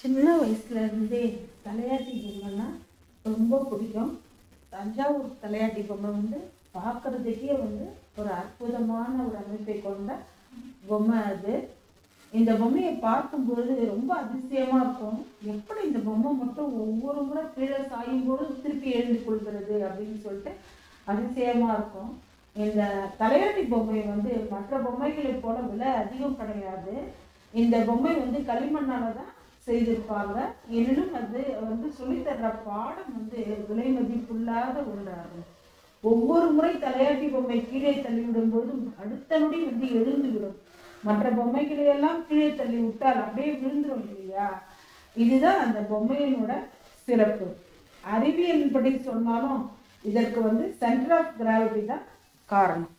சின்ன வயசுல இருந்தே தலையாட்டி பொம்மைன்னா ரொம்ப பிடிக்கும் தஞ்சாவூர் தலையாட்டி பொம்மை வந்து பார்க்கறதுக்கே வந்து ஒரு அற்புதமான ஒரு அமைப்பை கொண்ட பொம்மை அது இந்த பொம்மையை பார்க்கும்போது ரொம்ப அதிசயமா இருக்கும் எப்படி இந்த பொம்மை மட்டும் ஒவ்வொரு முறை கீழே சாயும் போது திருப்பி எழுந்து கொள்கிறது அப்படின்னு சொல்லிட்டு அதிசயமா இருக்கும் இந்த தலையாட்டி பொம்மை வந்து மற்ற பொம்மைகளைப் போல விலை அதிகம் கிடையாது இந்த பொம்மை வந்து களிமண்ணால தான் செய்திருப்பாங்க எனினும் அது வந்து சொல்லித்தர்ற பாடம் வந்து விலை மதிப்புள்ளாத ஒன்றாகும் ஒவ்வொரு முறை தலையாட்டி பொம்மை கீழே தள்ளிவிடும் போதும் அடுத்த நொடி வந்து எழுந்து விடும் மற்ற பொம்மைகளை எல்லாம் கீழே தள்ளி விட்டால் அப்படியே விழுந்துரும் இல்லையா இதுதான் அந்த பொம்மையினோட சிறப்பு அறிவியல் படி சொன்னாலும் இதற்கு வந்து சென்டர் ஆஃப் கிராவிட்டி தான் காரணம்